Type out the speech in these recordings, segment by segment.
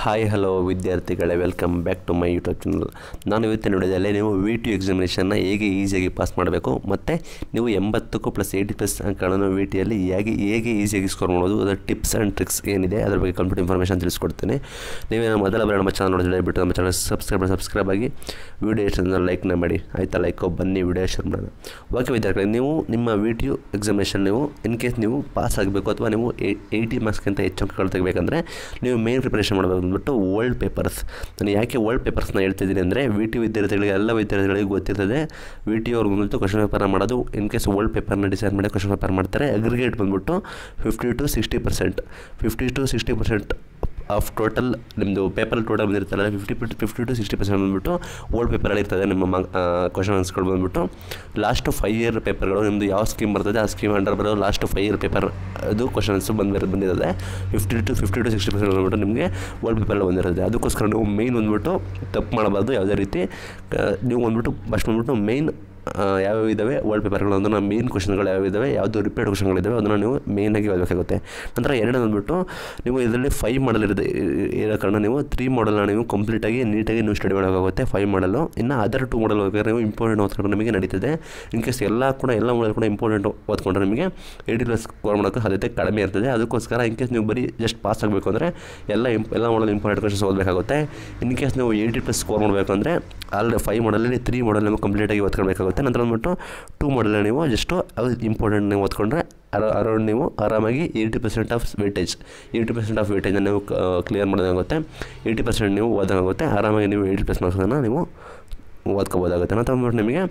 hi hello ವಿದ್ಯಾರ್ಥಿಗಳೇ welcome back to my YouTube channel ನಾನು ಇವತ್ತಿನ ವಿಡಿಯೋದಲ್ಲಿ ನೀವು ವಿ ಟಿ ಎಕ್ಸಾಮಿನೇಷನ್ನ ಹೇಗೆ ಈಸಿಯಾಗಿ ಪಾಸ್ ಮಾಡಬೇಕು ಮತ್ತು ನೀವು ಎಂಬತ್ತಕ್ಕೂ ಪ್ಲಸ್ ಏಯ್ಟಿ ಪ್ಲಸ್ ಅಂಕಗಳನ್ನು ವಿ ಟಿಯಲ್ಲಿ ಹೇಗೆ ಹೇಗೆ ಈಸಿಯಾಗಿ ಸ್ಕೋರ್ ಮಾಡೋದು ಅದರ ಟಿಪ್ಸ್ ಆ್ಯಂಡ್ ಟ್ರಿಕ್ಸ್ ಏನಿದೆ ಅದ್ರ ಬಗ್ಗೆ ಕಂಪ್ಲೀಟ್ ಇನ್ಫಾರ್ಮೇಷನ್ ತಿಳಿಸ್ಕೊಡ್ತೀನಿ ನೀವೇನು ಮೊದಲ ಬಾರಿ ನಮ್ಮ ಚಾನಲ್ ನೋಡಿದ್ರೆ ದಯವಿಟ್ಟು ನಮ್ಮ ಚಾನಲ್ ಸಬ್ಸ್ಕ್ರೈಬ್ ಸಬ್ಸ್ಕ್ರೈಬ್ ಆಗಿ ವಿಡಿಯೋ ಇಷ್ಟ ಲೈಕ್ನ ಮಾಡಿ ಆಯಿತಾ ಲೈಕ್ ಬನ್ನಿ ವಿಡಿಯೋ ಶೇರ್ ಮಾಡೋಣ ಓಕೆ ವಿದ್ಯಾರ್ಥಿಗಳೇ ನೀವು ನಿಮ್ಮ ವಿ ಟಿ ಯು ಎಕ್ಸಾಮಿನೇಷನ್ ನೀವು ಇನ್ ಕೇಸ್ ನೀವು ಪಾಸ್ ಆಗಬೇಕು ಅಥವಾ ನೀವು ಏಯ್ಟಿ ಮಾರ್ಕ್ಸ್ಗಿಂತ ಹೆಚ್ಚು ಅಂಕಗಳು ತೆಗಬೇಕಂದ್ರೆ ನೀವು ಮೇನ್ ಪ್ರಿಪರೇಷನ್ ಮಾಡಬೇಕು ಅಂದ್ಬಿಟ್ಟು ಓಲ್ಡ್ ಪೇಪರ್ಸ್ ನಾನು ಯಾಕೆ ಓಲ್ಡ್ ಪೇಪರ್ಸ್ನ ಹೇಳ್ತಿದ್ದೀನಿ ಅಂದರೆ ವಿ ಟಿ ವಿದ್ಯಾರ್ಥಿಗಳಿಗೆ ಎಲ್ಲ ವಿದ್ಯಾರ್ಥಿಗಳಿಗೆ ಗೊತ್ತಿರ್ತದೆ ವಿ ಟಿ ಅವ್ರು ಬಂದ್ಬಿಟ್ಟು ಕ್ವಶನ್ ಪೇಪರ್ನ ಮಾಡೋದು ಇನ್ ಕೇಸ್ ಓಲ್ಡ್ ಪೇಪರ್ನ ಡಿಸೈನ್ ಮಾಡಿ ಕ್ವಶನ್ ಪೇಪರ್ ಮಾಡ್ತಾರೆ ಅಗ್ರಿಗೇಟ್ ಬಂದ್ಬಿಟ್ಟು fifty to sixty percent fifty to sixty percent of total ನಿಮ್ಮದು ಪೇಪರ್ ಟೋಟಲ್ ಬಂದಿರ್ತಾರಲ್ಲ fifty fifty to sixty percent ಬಂದ್ಬಿಟ್ಟು ಓಲ್ಡ್ ಪೇಪರಲ್ಲಿ ಇರ್ತದೆ ನಿಮ್ಮ ಮ ಕ್ವಶನ್ ಆನ್ಸ್ಗಳು ಬಂದ್ಬಿಟ್ಟು ಲಾಸ್ಟ್ ಫೈವ್ ಇಯರ್ ಪೇಪರ್ಗಳು ನಿಮ್ಮದು ಯಾವ ಸ್ಕೀಮ್ ಬರ್ತದೆ ಆ ಸ್ಕೀಮ್ ಅಂಡರ್ ಬರೋ ಲಾಸ್ಟ್ ಫೈವ್ ಇಯರ್ ಪೇಪರ್ ಅದು ಕ್ವಶನ್ಸ್ ಬಂದಿರೋ ಬಂದಿರೋದೆ fifty to fifty to sixty percent ಬಂದ್ಬಿಟ್ಟು ನಿಮಗೆ ಓಲ್ಡ್ ಪೇಪರಲ್ಲಿ ಬಂದಿರುತ್ತೆ ಅದಕ್ಕೋಸ್ಕರ ನೀವು ಮೈನ್ ಬಂದ್ಬಿಟ್ಟು ತಪ್ಪು ಮಾಡಬಾರ್ದು ಯಾವುದೇ ರೀತಿ ಆ, ನೀವು ಬಂದ್ಬಿಟ್ಟು ಫಸ್ಟ್ ಬಂದ್ಬಿಟ್ಟು ಮೈನ್ ಯಾವ್ಯಾವ ಇದ್ದಾವೆ ವರ್ಲ್ಡ್ ಪೇಪರ್ಗಳು ಅದನ್ನು ಮೇನ್ ಕ್ವಶನ್ಗಳು ಯಾವ್ಯಾವ ಇದ್ದಾವೆ ಯಾವುದು ರಿಪೀಟ್ ಕ್ವಶನ್ಗಳಿದ್ದಾವೆ ಅದನ್ನು ನೀವು ಮೇಯ್ನಾಗಿ ಓದಬೇಕಾಗುತ್ತೆ ನಂತರ ಎರಡು ಬಂದ್ಬಿಟ್ಟು ನೀವು ಇದರಲ್ಲಿ ಫೈವ್ ಮಾಡಲ್ ಇರೋದು ಇರೋ ಕಾರಣ ನೀವು ತ್ರೀ ಮಾಡಲ್ನ ನೀವು ಕಂಪ್ಲೀಟಾಗಿ ನೀಟಾಗಿ ನೀವು ಸ್ಟಡಿ ಮಾಡೋಕ್ಕಾಗುತ್ತೆ ಫೈವ್ ಮಾಡಲು ಇನ್ನು ಅದರ್ ಟು ಮಾಡಲ್ ಓದ್ಬೇಕಾದ್ರೆ ನೀವು ಇಂಪಾರ್ಟೆಂಟ್ ಓದ್ಕೊಂಡ್ರೆ ನಿಮಗೆ ನಡೀತದೆ ಇನ್ ಕೇಸ್ ಎಲ್ಲ ಕೂಡ ಎಲ್ಲ ಮಾಡಲ್ ಕೂಡ ಇಂಪಾರ್ಟೆಂಟ್ ಓದ್ಕೊಂಡ್ರೆ ನಿಮಗೆ ಏಯ್ಟಿ ಪ್ಲಸ್ ಸ್ಕೋರ್ ಮಾಡೋಕ್ಕೆ ಸಾಧ್ಯತೆ ಕಡಿಮೆ ಇರ್ತದೆ ಅದಕ್ಕೋಸ್ಕರ ಇನ್ ಕೇಸ್ ನೀವು ಬರೀ ಜಸ್ಟ್ ಪಾಸ್ ಆಗಬೇಕು ಅಂದರೆ ಎಲ್ಲ ಇಂಪ್ ಎಲ್ಲ ಮಾಡಲ್ ಇಂಪಾರ್ಟೆಂಟ್ ಕ್ವಶನ್ಸ್ ಓದಬೇಕಾಗುತ್ತೆ ಇನ್ ಕೇಸ್ ನೀವು ಏಯ್ಟಿ ಪ್ಲಸ್ ಸ್ಕೋರ್ ಮಾಡಬೇಕು ಅಂದರೆ ಆಲ್ರೆಡಿ ಫೈವ್ ಮಾಡಲಲ್ಲಿ ತ್ರೀ ಮಾಡಲ್ ನೀವು ಕಂಪ್ಲೀಟಾಗಿ ಓದ್ಕೊಳ್ಬೇಕಾಗುತ್ತೆ ನಂತರ ಬಂದ್ಬಿಟ್ಟು ಟೂ ಮಾಡಲ್ ನೀವು ಜಸ್ಟು ಅದು ಇಂಪಾರ್ಟೆಂಟ್ ನೀವು ಓದ್ಕೊಂಡ್ರೆ ಅರ ಅರೌಂಡ್ ನೀವು ಆರಾಮಾಗಿ eighty percent of weightage eighty percent of ವೇಟೇಜನ್ನು ನೀವು ಕ್ಲಿಯರ್ ಮಾಡೋದಾಗುತ್ತೆ ಏಯ್ಟಿ ಪರ್ಸೆಂಟ್ ನೀವು ಓದೋಕ್ಕಾಗುತ್ತೆ ಆರಾಮಾಗಿ ನೀವು ಏಯ್ಟಿ ಪ್ಲಸ್ ಮಾರ್ಕ್ಸನ್ನು ನೀವು ಓದ್ಕೋಬೋದಾಗುತ್ತೆ ನಂತರ ಬಂದ್ಬಿಟ್ಟು ನಿಮಗೆ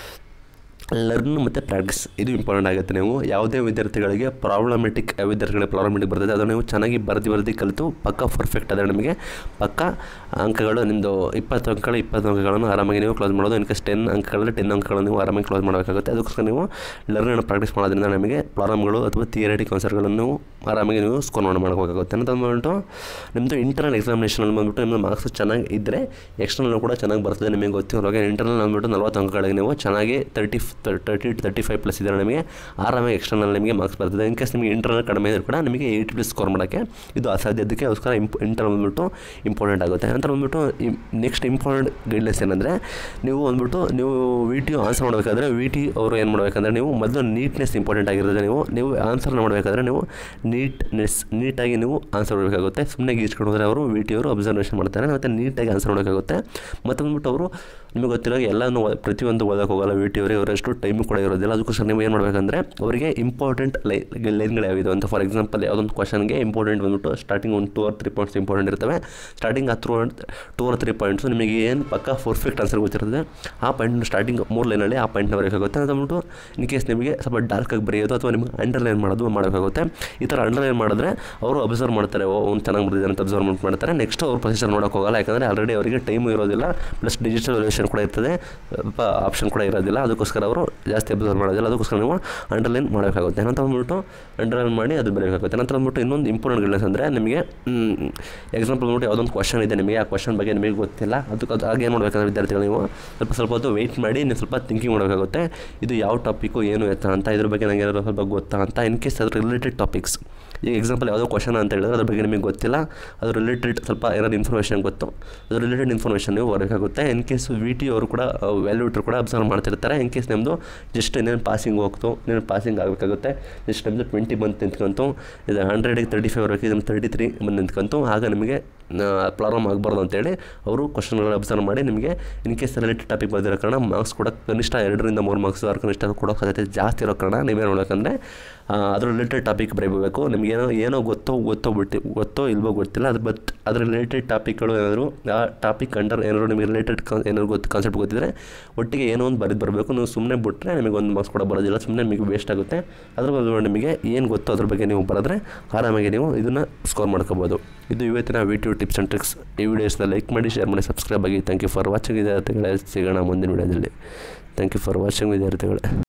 ಲರ್ನ್ ಮತ್ತು ಪ್ರಾಕ್ಟೀಸ್ ಇದು ಇಂಪಾರ್ಟೆಂಟ್ ಆಗುತ್ತೆ ನೀವು ಯಾವುದೇ ವಿದ್ಯಾರ್ಥಿಗಳಿಗೆ ಪ್ರಾಬ್ಲಮೆಟಿಕ್ ಯಾವ ವಿದ್ಯಾರ್ಥಿಗಳಿಗೆ ಪ್ರಾಬ್ಲಮೆಟಿಕ್ ಬರ್ತದೆ ಅದನ್ನು ನೀವು ಚೆನ್ನಾಗಿ ಬರೆದು ಬರೆದು ಕಲಿತು ಪಕ್ಕ ಪರ್ಫೆಕ್ಟ್ ಆದರೆ ನಿಮಗೆ ಪಕ್ಕ ಅಂಕಗಳು ನಿಮ್ಮದು ಇಪ್ಪತ್ತು ಅಂಕಗಳು ಇಪ್ಪತ್ತು ಅಂಕಗಳನ್ನು ಆರಾಮಾಗಿ ನೀವು ಕ್ಲೋಸ್ ಮಾಡೋದು ಇನ್ಕೇಸ್ ಟೆನ್ ಅಂಕಗಳಲ್ಲಿ ಟೆನ್ ಅಂಕಗಳನ್ನು ನೀವು ಆರಾಮಾಗಿ ಕ್ಲೋಸ್ ಮಾಡಬೇಕಾಗುತ್ತೆ ಅದಕ್ಕೋಸ್ಕರ ನೀವು ಲರ್ನ್ ಪ್ರಾಕ್ಟೀಸ್ ಮಾಡೋದ್ರಿಂದ ನಮಗೆ ಪ್ರಾಬ್ಲಮ್ಗಳು ಅಥವಾ ಥಿಯರಿಟಿಕ್ ಆನ್ಸರ್ಗಳನ್ನು ಆರಾಮಾಗಿ ನೀವು ಸ್ಕೋರ್ ಮಾಡಿ ಮಾಡ್ಕೋಬೇಕಾಗುತ್ತೆ ಅಂತ ಅಂದ್ಬಿಟ್ಟು ನಿಮ್ಮದು ಇಂಟರ್ನಲ್ ಎಕ್ಸಾಮಿನೇಷನಲ್ಲಿ ಬಂದ್ಬಿಟ್ಟು ನಿಮ್ಮದು ಮಾರ್ಕ್ಸ್ ಚೆನ್ನಾಗಿ ಇದ್ದರೆ ಎಕ್ಸ್ಟರ್ನಲ್ ಕೂಡ ಚೆನ್ನಾಗಿ ಬರ್ತದೆ ನಿಮಗೆ ಗೊತ್ತಿರೋವಾಗ ಇಂಟರ್ನಲ್ ಅಂದ್ಬಿಟ್ಟು ನಲ್ವತ್ತು ಅಂಕಗಳಿಗೆ ನೀವು ಚೆನ್ನಾಗಿ thirty thirty thirty five plus ಇದ್ದರೆ ನಿಮಗೆ ಆರಾಮಾಗಿ ಎಕ್ಸ್ಟರ್ನಲ್ ನಿಮಗೆ ಮಾರ್ಕ್ಸ್ ಬರ್ತದೆ ಇನ್ ಕೇಸ್ ನಿಮಗೆ ಇಂಟರ್ನಲ್ ಕಡಿಮೆ ಇದ್ದರೂ ಕೂಡ ನಿಮಗೆ ಏಯ್ಟಿ ಪ್ಲಸ್ ಸ್ಕೋರ್ ಮಾಡೋಕ್ಕೆ ಇದು ಅಸಾಧ್ಯ ಅದಕ್ಕೋಸ್ಕರ ಇಂಪ್ ಇಂಟರ್ನಲ್ ಬಂದ್ಬಿಟ್ಟು ಇಂಪಾರ್ಟೆಂಟ್ ಆಗುತ್ತೆ ನಂತರ ಬಂದ್ಬಿಟ್ಟು ನೆಕ್ಸ್ಟ್ ಇಂಪಾರ್ಟೆಂಟ್ ಗೈಡ್ಲೈನ್ಸ್ ಏನಂದರೆ ನೀವು ಬಂದ್ಬಿಟ್ಟು ನೀವು ವಿ ಟಿ ಆನ್ಸರ್ ಮಾಡಬೇಕಾದ್ರೆ ವಿ ಟಿ ಅವರು ಏನು ಮಾಡಬೇಕಂದ್ರೆ ನೀವು ಮೊದಲು ನೀಟ್ನೆಸ್ ಇಂಪಾರ್ಟೆಂಟ್ ಆಗಿರುತ್ತೆ ನೀವು ನೀವು ಆನ್ಸರ್ನ ಮಾಡಬೇಕಾದ್ರೆ ನೀವು ನೀಟ್ನೆಸ್ ನೀಟಾಗಿ ನೀವು ಆನ್ಸರ್ ಮಾಡಬೇಕಾಗುತ್ತೆ ಸುಮ್ಮನೆ ಗೀಚ್ಕೊಂಡು ಹೋದರೆ ಅವರು ವಿ ಟಿ ಅವರು ಅಬ್ಸರ್ವೇಷನ್ ಮಾಡ್ತಾರೆ ಮತ್ತು ನೀಟಾಗಿ ಆನ್ಸರ್ ಮಾಡಬೇಕಾಗುತ್ತೆ ಮತ್ತು ಬಂದ್ಬಿಟ್ಟು ಅವರು ನಿಮಗೆ ಗೊತ್ತಿರೋ ಎಲ್ಲನೂ ಓದ್- ಪ್ರತಿಯೊಂದು ಓದೋಕೆ ಹೋಗಲ್ಲ ವಿ ಟಿ ಅವರಿಗೆ ಅವರಷ್ಟು ಟೈಮು ಕೂಡ ಇರೋದಿಲ್ಲ ಅದಕ್ಕೋಸ್ಕರ ನೀವು ಏನು ಮಾಡಬೇಕಂದ್ರೆ ಅವರಿಗೆ ಇಂಪಾರ್ಟೆಂಟ್ ಲೈ ಲೈನ್ಗಳು ಯಾವಿದೆ ಅಂತ ಫಾರ್ ಎಕ್ಸಾಂಪಲ್ ಯಾವುದೊಂದು ಕ್ವಶನ್ಗೆ ಇಂಪಾರ್ಟೆಂಟ್ ಬಂದ್ಬಿಟ್ಟು ಸ್ಟಾರ್ಟಿಂಗ್ ಒಂದು two or three points important ಇರ್ತವೆ ಸ್ಟಾರ್ಟಿಂಗ್ ಆ through two or three points ನಿಮಗೆ ಏನು ಪಕ್ಕ ಪರ್ಫೆಕ್ಟ್ ಆನ್ಸರ್ ಗೊತ್ತಿರ್ತದೆ ಆ ಪಾಯಿಂಟ್ ಸ್ಟಾರ್ಟಿಂಗ್ ಮೂರು ಲೈನಲ್ಲಿ ಆ ಪಾಯಿಂಟ್ನ ಬರೋಕ್ಕಾಗುತ್ತೆ ಅಂತ ಅಂದ್ಬಿಟ್ಟು ಇನ್ ಕೇಸ್ ನಿಮಗೆ ಸ್ವಲ್ಪ ಡಾರ್ಕಾಗಿ ಬರೆಯೋದು ಅಥವಾ ನಿಮಗೆ ಅಂಡರ್ಲೈನ್ ಮಾಡೋದು ಮಾಡೋಕ್ಕಾಗುತ್ತೆ ಈ ಥರ ಅಂಡರ್ಲೈನ್ ಮಾಡಿದ್ರೆ ಅವರು ಅಬ್ಸರ್ವ್ ಮಾಡ್ತಾರೆ ಓ ಅವ್ನು ಚೆನ್ನಾಗಿ ಬರ್ದಿದ್ದಾನೆ ಅಂತ ಅಬ್ಸರ್ವ್ ಮಾಡ್ತಾರೆ ನೆಕ್ಸ್ಟ್ ಅವ್ರು ಪ್ರೊಸೆಸರ್ ನೋಡೋಕೆ ಹೋಗಲ್ಲ ಯಾಕಂದರೆ ಆಲ್ರೆಡಿ ಅವರಿಗೆ ಟೈಮು ಇರೋದಿಲ್ಲ ಪ್ಲಸ್ ಡಿಜಿಟಲ್ ವ್ಯಾಲ್ಯೂಷನ್ ಕೂಡ ಇರ್ತದೆ ಸ್ವಲ್ಪ ಆಪ್ಷನ್ ಕೂಡ ಇರೋದಿಲ್ಲ ಅದಕ್ಕೋಸ್ಕರ ಅವರು ಜಾಸ್ತಿ ಅಬ್ಸರ್ವ್ ಮಾಡೋದಿಲ್ಲ ಅದಕ್ಕೋಸ್ಕರ ನೀವು ಅಂಡರ್ಲೈನ್ ಮಾಡಬೇಕಾಗುತ್ತೆ ನಂತರ ಬಂದ್ಬಿಟ್ಟು ಅಂಡರ್ಲೈನ್ ಮಾಡಿ ಅದು ಬರೀಬೇಕಾಗುತ್ತೆ ನಂತರ ಬಂದ್ಬಿಟ್ಟು ಇನ್ನೊಂದು ಇಂಪಾರ್ಟೆಂಟ್ ಗೈಡ್ಲೈನ್ಸ್ ಅಂದರೆ ನಿಮಗೆ ಎಕ್ಸಾಂಪಲ್ ಬಂದ್ಬಿಟ್ಟು ಯಾವುದೊಂದು ಕ್ವಶನ್ ಇದೆ ನಿಮಗೆ ಆ ಕ್ವಶನ್ ಬಗ್ಗೆ ನಿಮಗೆ ಗೊತ್ತಿಲ್ಲ ಅದಕ್ಕೆ ಅದು ಹಾಗೆ ಏನು ಮಾಡಬೇಕಂದ್ರೆ ವಿದ್ಯಾರ್ಥಿಗಳು ನೀವು ಸ್ವಲ್ಪ ಸ್ವಲ್ಪ ಹೊತ್ತು ವೆಯ್ಟ್ ಮಾಡಿ ನೀವು ಸ್ವಲ್ಪ ಥಿಂಕಿಂಗ್ ಮಾಡಬೇಕಾಗುತ್ತೆ ಇದು ಯಾವ ಟಾಪಿಕ್ಕು ಏನು ಎತ್ತ ಅಂತ ಇದ್ರ ಬಗ್ಗೆ ನನಗೆ ಏನಾದ್ರು ಸ್ವಲ್ಪ ಗೊತ್ತಾ ಅಂತ ಇನ್ ಕೇಸ್ ಅದ್ರ ರಿಲೇಟೆಡ್ ಟಾಪಿಕ್ಸ್ ಈಗ ಎಕ್ಸಾಂಪಲ್ ಯಾವುದೋ ಕ್ವಶನ್ ಅಂತ ಹೇಳಿದ್ರೆ ಅದ್ರ ಬಗ್ಗೆ ನಿಮಗೆ ಗೊತ್ತಿಲ್ಲ ಅದ್ರ ರಿಲೇಟೆಡ್ ಸ್ವಲ್ಪ ಏನಾದ್ರು ಇನ್ಫಾರ್ಮೇಷನ್ ಗೊತ್ತು ಅದ್ರ ರಿಲೇಟೆಡ್ ಇನ್ಫಾರ್ಮೇಷನ್ ನೀವು ಬರಬೇಕಾಗುತ್ತೆ ಇನ್ ಕೇಸ್ ವಿ ಟಿ ಅವರು ಕೂಡ ವ್ಯಾಲ್ಯೂಟ್ರು ಕೂಡ ಅಬ್ಸರ್ವ್ ಮಾಡ್ತಿರ್ತಾರೆ ಇನ್ ಕೇಸ್ ನಿಮ್ಮದು ಜಸ್ಟ್ ಇನ್ನೇನು ಪಾಸಿಂಗ್ ಹೋಗ್ತು ಇನ್ನೇನು ಪಾಸಿಂಗ್ ಆಗಬೇಕಾಗುತ್ತೆ ಜಸ್ಟ್ ನಿಮ್ಮದು ಟ್ವೆಂಟಿ ಬಂದು ನಿಂತ್ಕೊಂತು ಇದು ಹಂಡ್ರೆಡಿಗೆ ತರ್ಟಿ ಫೈವ್ ಬರಬೇಕು ಇದು ತರ್ಟಿ ತ್ರೀ ಬಂದು ನಿಂತ್ಕೊಂತು ಆಗ ನಿಮಗೆ ಪ್ರಾಬ್ಲಮ್ ಆಗಬಾರ್ದು ಅಂತೇಳಿ ಅವರು ಕ್ವಶನ್ಗಳು ಅಬ್ಸರ್ವ್ ಮಾಡಿ ನಿಮಗೆ ಇನ್ ಕೇಸ್ ರಿಲೇಟೆಡ್ ಟಾಪಿಕ್ ಬಂದಿರೋ ಕಾರಣ ಮಾರ್ಕ್ಸ್ ಕೂಡ ಕನಿಷ್ಠ ಎರಡರಿಂದ ಮೂರು ಮಾರ್ಕ್ಸ್ ಅವ್ರ ಕನಿಷ್ಠ ಕೊಡೋ ಸಾಧ್ಯತೆ ಜಾಸ್ತಿ ಇರೋ ಕಾರಣ ನೀವೇನು ನೋಡೋಕಂದ್ರೆ ಅದ್ರ ರಿಲೇಟೆಡ್ ಟಾಪಿಕ್ ಬರೀಬೇಕು ನಿಮ್ಗೆ ಏನೋ ಏನೋ ಗೊತ್ತೋ ಗೊತ್ತೋ ಬಿಟ್ಟು ಗೊತ್ತೋ ಇಲ್ವೋ ಗೊತ್ತಿಲ್ಲ ಅದು ಬಟ್ ಅದ್ರ ರಿಲೇಟೆಡ್ ಟಾಪಿಕ್ಗಳು ಏನಾದರೂ ಆ ಟಾಪಿಕ್ ಅಂಡರ್ ಏನಾದ್ರು ನಿಮಗೆ ರಿಲೇಟೆಡ್ ಕಾನ್ ಏನಾದ್ರು ಗೊತ್ತು ಕಾನ್ಸೆಪ್ಟ್ ಗೊತ್ತಿದ್ರೆ ಒಟ್ಟಿಗೆ ಏನೋ ಒಂದು ಬರೆದು ಬರಬೇಕು ನೀವು ಸುಮ್ಮನೆ ಬಿಟ್ಟರೆ ನಿಮಗೆ ಒಂದು ಮಾರ್ಕ್ಸ್ ಕೂಡ ಬರೋದಿಲ್ಲ ಸುಮ್ಮನೆ ನಿಮಗೆ ವೇಸ್ಟ್ ಆಗುತ್ತೆ ಅದ್ರ ಬದಲು ನಿಮಗೆ ಏನು ಗೊತ್ತೋ ಅದ್ರ ಬಗ್ಗೆ ನೀವು ಬರೆದ್ರೆ ಆರಾಮಾಗಿ ನೀವು ಇದನ್ನು ಸ್ಕೋರ್ ಮಾಡ್ಕೋಬೋದು ಇದು ಇವತ್ತಿನ ವಿಡಿಯೋ ಟಿಪ್ಸ್ ಆ್ಯಂಡ್ ಟ್ರಿಕ್ಸ್ ಈ ವಿಡಿಯೋಸ್ನ ಲೈಕ್ ಮಾಡಿ ಶೇರ್ ಮಾಡಿ ಸಬ್ಸ್ಕ್ರೈಬ್ ಆಗಿ ಥ್ಯಾಂಕ್ ಯು ಫಾರ್ ವಾಚಿಂಗ್ ವಿದ್ಯಾರ್ಥಿಗಳೇ ಸಿಗೋಣ ಮುಂದಿನ ವಿಡಿಯೋದಲ್ಲಿ ಥ್ಯಾಂಕ್ ಯು ಫಾರ್ ವಾಚಿಂಗ್ ವಿದ್ಯಾರ್ಥಿಗಳೇ